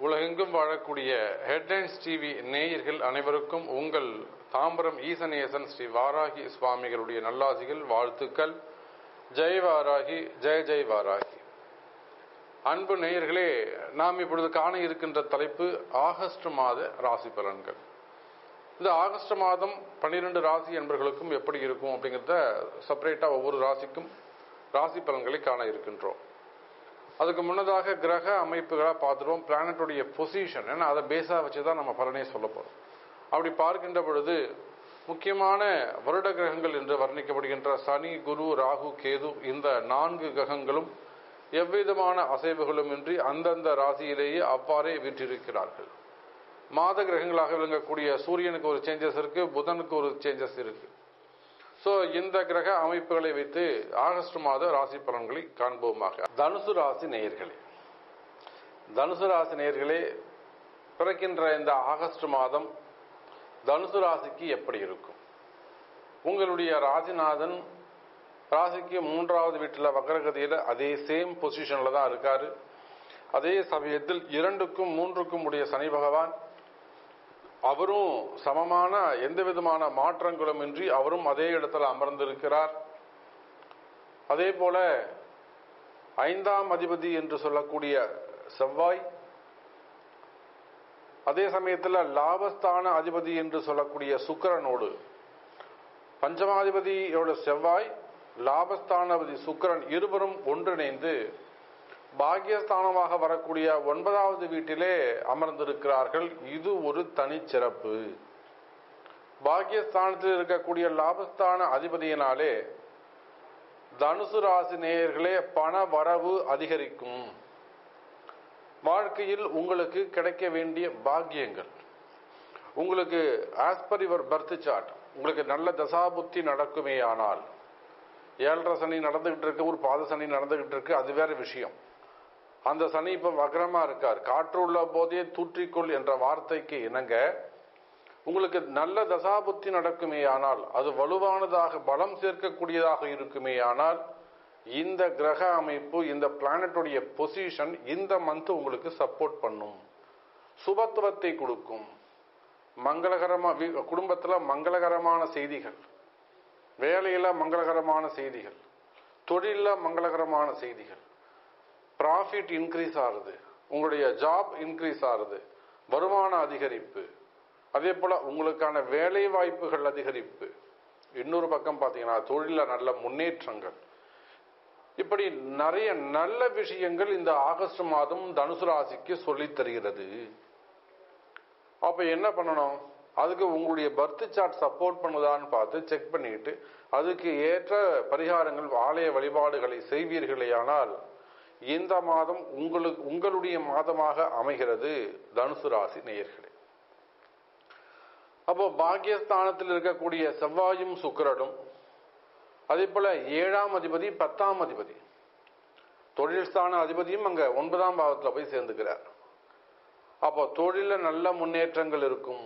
உலகெங்கும் வாழக்கூடிய headlines TV நேயர்கள் அனைவருக்கும் உங்கள் தாம்பரம் ஈசனேசன் ஸ்ரீ வாராகி சுவாமிகளுடைய நல்லாசிகள் வாழ்த்துக்கள் ஜெய் வாராகி ஜெய ஜெய் வாராகி அன்பு நேயர்களே நாம் இப்பொழுது காண இருக்கின்ற தலைப்பு ஆகஸ்ட் மாத ராசி பலன்கள் இந்த ஆகஸ்ட் மாதம் பன்னிரெண்டு ராசி என்பர்களுக்கும் எப்படி இருக்கும் அப்படிங்கிறத செப்பரேட்டா ஒவ்வொரு ராசிக்கும் ராசி பலன்களை காண இருக்கின்றோம் அதுக்கு முன்னதாக கிரக அமைப்புகளை பார்த்துருவோம் பிளானட்டுடைய பொசிஷன் ஏன்னா அதை பேஸாக வச்சு தான் நம்ம பலனே சொல்ல போகிறோம் அப்படி பார்க்கின்ற பொழுது முக்கியமான வருட கிரகங்கள் என்று வர்ணிக்கப்படுகின்ற சனி குரு ராகு கேது இந்த நான்கு கிரகங்களும் எவ்விதமான அசைவுகளும் இன்றி அந்தந்த ராசியிலேயே அவ்வாறே வீற்றிருக்கிறார்கள் மாத கிரகங்களாக விளங்கக்கூடிய சூரியனுக்கு ஒரு சேஞ்சஸ் இருக்கு புதனுக்கு ஒரு சேஞ்சஸ் இருக்கு ஸோ இந்த கிரக அமைப்புகளை வைத்து ஆகஸ்ட் மாத ராசி பலன்களை காண்போமாக தனுசு ராசி நேயர்களே தனுசு ராசி நேயர்களே பிறக்கின்ற இந்த ஆகஸ்ட் மாதம் தனுசு ராசிக்கு எப்படி இருக்கும் உங்களுடைய ராசிநாதன் ராசிக்கு மூன்றாவது வீட்டில் வக்கரகதியில் அதே சேம் பொசிஷனில் தான் இருக்காரு அதே சமயத்தில் இரண்டுக்கும் மூன்றுக்கும் உடைய சனி பகவான் அவரும் சமமான எந்த விதமான மாற்றங்களும் இன்றி அவரும் அதே இடத்துல அமர்ந்திருக்கிறார் அதே போல ஐந்தாம் அதிபதி என்று சொல்லக்கூடிய செவ்வாய் அதே சமயத்தில் லாபஸ்தான அதிபதி என்று சொல்லக்கூடிய சுக்கரனோடு பஞ்சமாதிபதியோட செவ்வாய் லாபஸ்தானாதிபதி சுக்கரன் இருவரும் ஒன்றிணைந்து பாக்கியஸ்தானமாக வரக்கூடிய ஒன்பதாவது வீட்டிலே அமர்ந்திருக்கிறார்கள் இது ஒரு தனிச்சிறப்பு பாக்கியஸ்தானத்தில் இருக்கக்கூடிய லாபஸ்தான அதிபதியினாலே தனுசு ராசி நேயர்களே பண வரவு அதிகரிக்கும் வாழ்க்கையில் உங்களுக்கு கிடைக்க வேண்டிய பாக்கியங்கள் உங்களுக்கு as per your birth chart உங்களுக்கு நல்ல தசாபுத்தி நடக்குமே ஆனால் ஏழரை சனி நடந்துகிட்டு இருக்கு ஒரு பாத சனி நடந்துகிட்டு இருக்கு அது வேற விஷயம் அந்த சனி இப்ப வக்ரமா இருக்கார் காற்றுள்ள போதே தூற்றிக்கொள் என்ற வார்த்தைக்கு இணங்க உங்களுக்கு நல்ல தசாபுத்தி நடக்குமே ஆனால் அது வலுவானதாக பலம் சேர்க்கக்கூடியதாக இருக்குமே ஆனால் இந்த கிரக அமைப்பு இந்த பிளானட்டுடைய பொசிஷன் இந்த மந்த் உங்களுக்கு சப்போர்ட் பண்ணும் சுபத்துவத்தை கொடுக்கும் மங்களகரமா குடும்பத்துல மங்களகரமான செய்திகள் வேலையில மங்களகரமான செய்திகள் தொழில மங்களகரமான செய்திகள் ப்ராஃபிட் இன்க்ரீஸ் ஆகுது உங்களுடைய ஜாப் இன்க்ரீஸ் ஆகுது வருமான அதிகரிப்பு அதே போல உங்களுக்கான வேலை வாய்ப்புகள் அதிகரிப்பு இன்னொரு பக்கம் பார்த்தீங்கன்னா தொழில நல்ல முன்னேற்றங்கள் இப்படி நிறைய நல்ல விஷயங்கள் இந்த ஆகஸ்ட் மாதம் தனுசு ராசிக்கு சொல்லித் தருகிறது அப்ப என்ன பண்ணணும் அதுக்கு உங்களுடைய பர்த் சார்ட் சப்போர்ட் பண்ணுதான்னு பார்த்து செக் பண்ணிட்டு அதுக்கு ஏற்ற பரிகாரங்கள் ஆலய வழிபாடுகளை செய்வீர்களேயானால் இந்த மாதம் உங்களுக்கு உங்களுடைய மாதமாக அமைகிறது தனுசு ராசி நேயர்களே அப்போ பாக்கியஸ்தானத்தில் இருக்கக்கூடிய செவ்வாயும் சுக்கரனும் அதே போல ஏழாம் அதிபதி பத்தாம் அதிபதி தொழில் ஸ்தான அதிபதியும் அங்க ஒன்பதாம் பாவத்தில் போய் சேர்ந்துக்கிறார் அப்போ தொழில நல்ல முன்னேற்றங்கள் இருக்கும்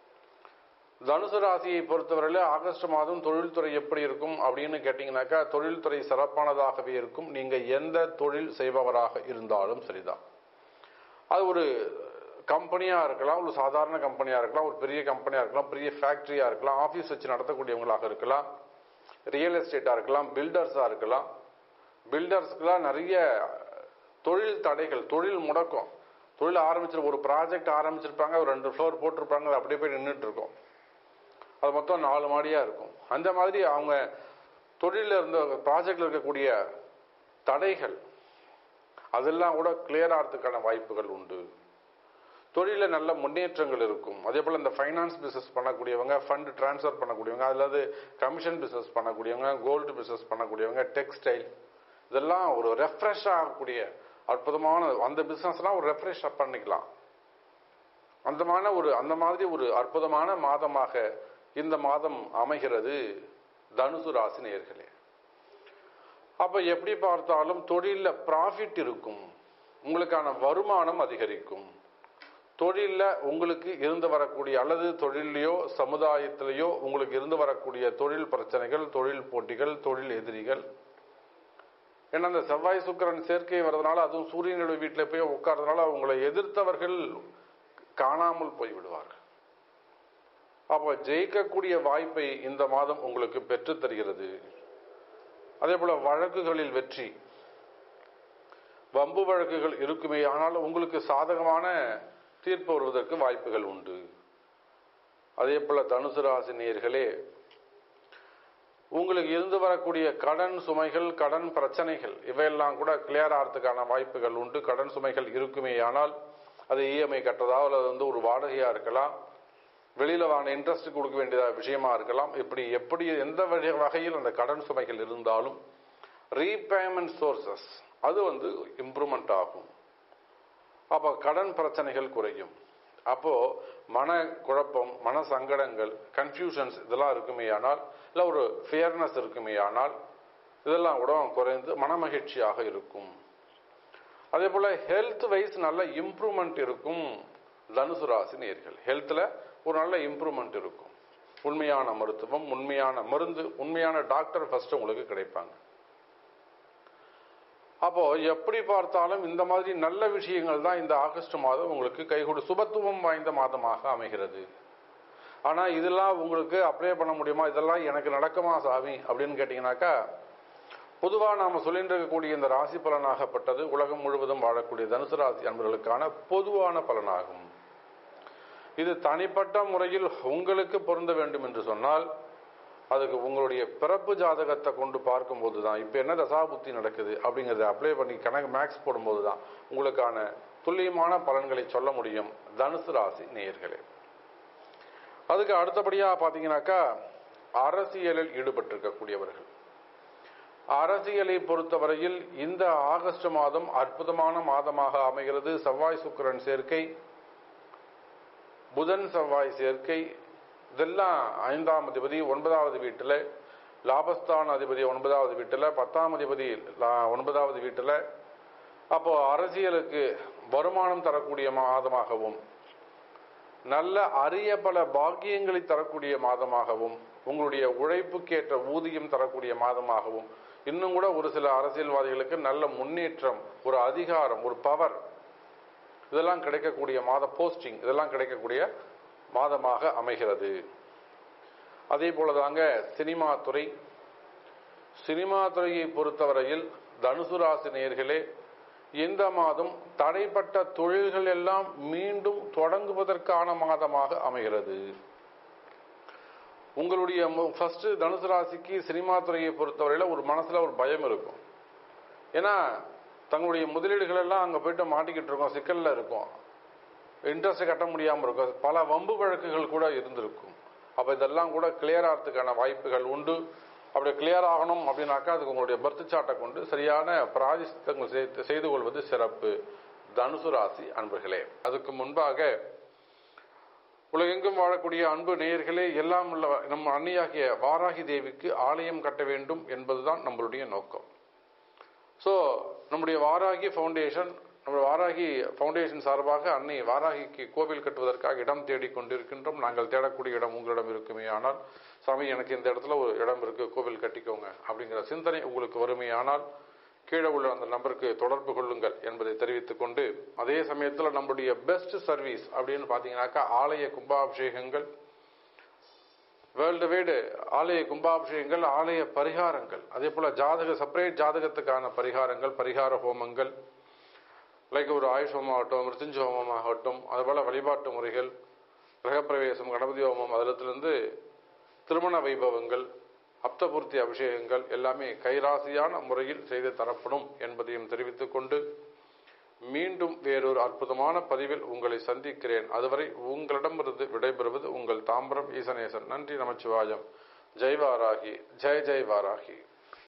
தனுசு ராசியை பொறுத்தவரையில ஆகஸ்ட் மாதம் தொழில்துறை எப்படி இருக்கும் அப்படின்னு கேட்டீங்கன்னாக்கா தொழில்துறை சிறப்பானதாகவே இருக்கும் நீங்க எந்த தொழில் செய்பவராக இருந்தாலும் சரிதான் அது ஒரு கம்பெனியா இருக்கலாம் ஒரு சாதாரண கம்பெனியா இருக்கலாம் ஒரு பெரிய கம்பெனியா இருக்கலாம் பெரிய ஃபேக்டரியா இருக்கலாம் ஆபீஸ் வச்சு நடத்தக்கூடியவங்களாக இருக்கலாம் ரியல் எஸ்டேட்டா இருக்கலாம் பில்டர்ஸா இருக்கலாம் பில்டர்ஸ்க்குலாம் நிறைய தொழில் தடைகள் தொழில் முடக்கம் தொழில் ஆரம்பிச்சிரு ஒரு ப்ராஜெக்ட் ஆரம்பிச்சிருப்பாங்க ஒரு ரெண்டு ஃப்ளோர் போட்டிருப்பாங்க அது அப்படியே போய் நின்றுட்டு இருக்கும் அது மொத்தம் நாலு மாடியா இருக்கும் அந்த மாதிரி அவங்க தொழிலில் இருந்த ப்ராஜெக்ட்ல இருக்கக்கூடிய தடைகள் அதெல்லாம் கூட கிளியர் ஆகிறதுக்கான வாய்ப்புகள் உண்டு தொழிலில் நல்ல முன்னேற்றங்கள் இருக்கும் அதே போல் இந்த ஃபைனான்ஸ் பிஸ்னஸ் பண்ணக்கூடியவங்க ஃபண்ட் டிரான்ஸ்ஃபர் பண்ணக்கூடியவங்க அதாவது கமிஷன் பிஸ்னஸ் பண்ணக்கூடியவங்க கோல்டு பிஸ்னஸ் பண்ணக்கூடியவங்க டெக்ஸ்டைல் இதெல்லாம் ஒரு ரெஃப்ரெஷ் ஆகக்கூடிய அற்புதமான அந்த பிஸ்னஸ்லாம் ஒரு ரெஃப்ரெஷ் பண்ணிக்கலாம் அந்த மாதிரி ஒரு அந்த மாதிரி ஒரு அற்புதமான மாதமாக இந்த மாதம் அமைகிறது தனுசு ராசி நேர்களே அப்ப எப்படி பார்த்தாலும் தொழில ப்ராஃபிட் இருக்கும் உங்களுக்கான வருமானம் அதிகரிக்கும் தொழிலில் உங்களுக்கு இருந்து வரக்கூடிய அல்லது தொழிலையோ சமுதாயத்திலேயோ உங்களுக்கு இருந்து வரக்கூடிய தொழில் பிரச்சனைகள் தொழில் போட்டிகள் தொழில் எதிரிகள் ஏன்னா அந்த செவ்வாய் சுக்கிரன் சேர்க்கை வர்றதுனால அதுவும் சூரியனுடைய வீட்டில் போய் உட்கார்றதுனால உங்களை எதிர்த்தவர்கள் காணாமல் போய் விடுவார்கள் அப்போ ஜெயிக்கக்கூடிய வாய்ப்பை இந்த மாதம் உங்களுக்கு பெற்றுத் தருகிறது அதே போல வழக்குகளில் வெற்றி வம்பு வழக்குகள் இருக்குமே ஆனால் உங்களுக்கு சாதகமான தீர்ப்பு வருவதற்கு வாய்ப்புகள் உண்டு அதே போல தனுசு ராசி நேயர்களே உங்களுக்கு இருந்து வரக்கூடிய கடன் சுமைகள் கடன் பிரச்சனைகள் இவையெல்லாம் கூட கிளியர் ஆகிறதுக்கான வாய்ப்புகள் உண்டு கடன் சுமைகள் இருக்குமே ஆனால் அது இஎம்ஐ கட்டுறதா அல்லது வந்து ஒரு வாடகையா இருக்கலாம் வெளியில வாங்க இன்ட்ரெஸ்ட் கொடுக்க வேண்டியதா விஷயமா இருக்கலாம் இப்படி எப்படி எந்த வகை- வகையில் அந்த கடன் சுமைகள் இருந்தாலும் ரீபேமெண்ட் சோர்சஸ் அது வந்து இம்ப்ரூவ்மெண்ட் ஆகும் அப்போ கடன் பிரச்சனைகள் குறையும் அப்போ மன குழப்பம் மன சங்கடங்கள் கன்ஃபியூஷன்ஸ் இதெல்லாம் இருக்குமே ஆனால் இல்லை ஒரு ஃபியர்னஸ் இருக்குமே ஆனால் இதெல்லாம் கூட குறைந்து மனமகிழ்ச்சியாக இருக்கும் அதே போல ஹெல்த் வைஸ் நல்ல இம்ப்ரூவ்மெண்ட் இருக்கும் தனுசு ராசி நேர்கள் ஹெல்த்தில் ஒரு நல்ல இம்ப்ரூவ்மெண்ட் இருக்கும் உண்மையான மருத்துவம் உண்மையான மருந்து உண்மையான டாக்டர் ஃபர்ஸ்ட் உங்களுக்கு கிடைப்பாங்க அப்போ எப்படி பார்த்தாலும் இந்த மாதிரி நல்ல விஷயங்கள் தான் இந்த ஆகஸ்ட் மாதம் உங்களுக்கு கைகூடு சுபத்துவம் வாய்ந்த மாதமாக அமைகிறது ஆனா இதெல்லாம் உங்களுக்கு அப்ளை பண்ண முடியுமா இதெல்லாம் எனக்கு நடக்குமா சாமி அப்படின்னு கேட்டீங்கன்னாக்கா பொதுவாக நாம் சொல்லிட்டு இருக்கக்கூடிய இந்த ராசி பலனாகப்பட்டது உலகம் முழுவதும் வாழக்கூடிய தனுசு ராசி அன்பர்களுக்கான பொதுவான பலனாகும் இது தனிப்பட்ட முறையில் உங்களுக்கு பொருந்த வேண்டும் என்று சொன்னால் அதுக்கு உங்களுடைய பிறப்பு ஜாதகத்தை கொண்டு பார்க்கும்போது தான் இப்போ என்ன தசாபுத்தி நடக்குது அப்படிங்கிறத அப்ளை பண்ணி கணக்கு மேக்ஸ் போடும்போது தான் உங்களுக்கான துல்லியமான பலன்களை சொல்ல முடியும் தனுசு ராசி நேயர்களே அதுக்கு அடுத்தபடியாக பார்த்தீங்கன்னாக்கா அரசியலில் ஈடுபட்டிருக்கக்கூடியவர்கள் அரசியலை பொறுத்தவரையில் இந்த ஆகஸ்ட் மாதம் அற்புதமான மாதமாக அமைகிறது செவ்வாய் சுக்கிரன் சேர்க்கை புதன் செவ்வாய் சேர்க்கை இதெல்லாம் ஐந்தாம் அதிபதி ஒன்பதாவது வீட்டில் லாபஸ்தான அதிபதி ஒன்பதாவது வீட்டில் பத்தாம் அதிபதி லா- ஒன்பதாவது வீட்டில் அப்போ அரசியலுக்கு வருமானம் தரக்கூடிய மாதமாகவும் நல்ல அரிய பல பாக்கியங்களை தரக்கூடிய மாதமாகவும் உங்களுடைய உழைப்புக்கேற்ற ஊதியம் தரக்கூடிய மாதமாகவும் இன்னும் கூட ஒரு சில அரசியல்வாதிகளுக்கு நல்ல முன்னேற்றம் ஒரு அதிகாரம் ஒரு பவர் இதெல்லாம் கிடைக்கக்கூடிய மாத போஸ்டிங் இதெல்லாம் கிடைக்கக்கூடிய மாதமாக அமைகிறது அதே போலதாங்க சினிமா துறை சினிமா துறையை பொறுத்தவரையில் தனுசு ராசி நேயர்களே இந்த மாதம் தடைப்பட்ட தொழில்கள் எல்லாம் மீண்டும் தொடங்குவதற்கான மாதமாக அமைகிறது உங்களுடைய ஃபர்ஸ்ட் தனுசு ராசிக்கு சினிமா துறையை பொறுத்தவரையில ஒரு மனசுல ஒரு பயம் இருக்கும் ஏன்னா தங்களுடைய முதலீடுகள் எல்லாம் அங்க போயிட்டு மாட்டிக்கிட்டு இருக்கோம் சிக்கல்ல இருக்கும் இன்ட்ரெஸ்ட் கட்ட முடியாம இருக்கும் பல வம்பு வழக்குகள் கூட இருந்திருக்கும் அப்ப இதெல்லாம் கூட கிளியர் ஆகிறதுக்கான வாய்ப்புகள் உண்டு அப்படி கிளியர் ஆகணும் அப்படின்னாக்கா அதுக்கு உங்களுடைய பர்த் சாட்டை கொண்டு சரியான பிராதிஷ்டங்கள் செய்து- செய்து கொள்வது சிறப்பு தனுசு ராசி அன்பர்களே அதுக்கு முன்பாக உலகெங்கும் வாழக்கூடிய அன்பு நேயர்களே எல்லாம் உள்ள நம் அன்னியாகிய வாராகி தேவிக்கு ஆலயம் கட்ட வேண்டும் என்பதுதான் நம்மளுடைய நோக்கம் ஸோ நம்முடைய வாராகி ஃபவுண்டேஷன் நம்ம வாராகி ஃபவுண்டேஷன் சார்பாக அன்னை வாராகிக்கு கோவில் கட்டுவதற்காக இடம் தேடிக் கொண்டிருக்கின்றோம் நாங்கள் தேடக்கூடிய இடம் உங்களிடம் இருக்குமே ஆனால் சாமி எனக்கு இந்த இடத்துல ஒரு இடம் இருக்கு கோவில் கட்டிக்கோங்க அப்படிங்கிற சிந்தனை உங்களுக்கு வருமையானால் கீழே உள்ள அந்த நம்பருக்கு தொடர்பு கொள்ளுங்கள் என்பதை தெரிவித்துக் கொண்டு அதே சமயத்தில் நம்முடைய பெஸ்ட் சர்வீஸ் அப்படின்னு பார்த்தீங்கன்னாக்கா ஆலய கும்பாபிஷேகங்கள் வேர்ல்டு வைடு ஆலய கும்பாபிஷேகங்கள் ஆலய பரிகாரங்கள் அதே போல ஜாதக செப்பரேட் ஜாதகத்துக்கான பரிகாரங்கள் பரிகார ஹோமங்கள் லைக் ஒரு ஆயுஷ் ஹோமம் ஆகட்டும் மிருத்யுஞ்ச ஹோமம் ஆகட்டும் அதுபோல வழிபாட்டு முறைகள் கிரகப்பிரவேசம் கணபதி ஹோமம் அதிலிருந்து திருமண வைபவங்கள் அப்தபூர்த்தி அபிஷேகங்கள் எல்லாமே கைராசியான முறையில் செய்து தரப்படும் என்பதையும் தெரிவித்துக் கொண்டு மீண்டும் வேறொரு அற்புதமான பதிவில் உங்களை சந்திக்கிறேன் அதுவரை உங்களிடமிருந்து விடைபெறுவது உங்கள் தாம்பரம் ஈசனேசன் நன்றி நமச்சிவாயம் ஜெய் வாராகி ஜெய் ஜெய் வாராகி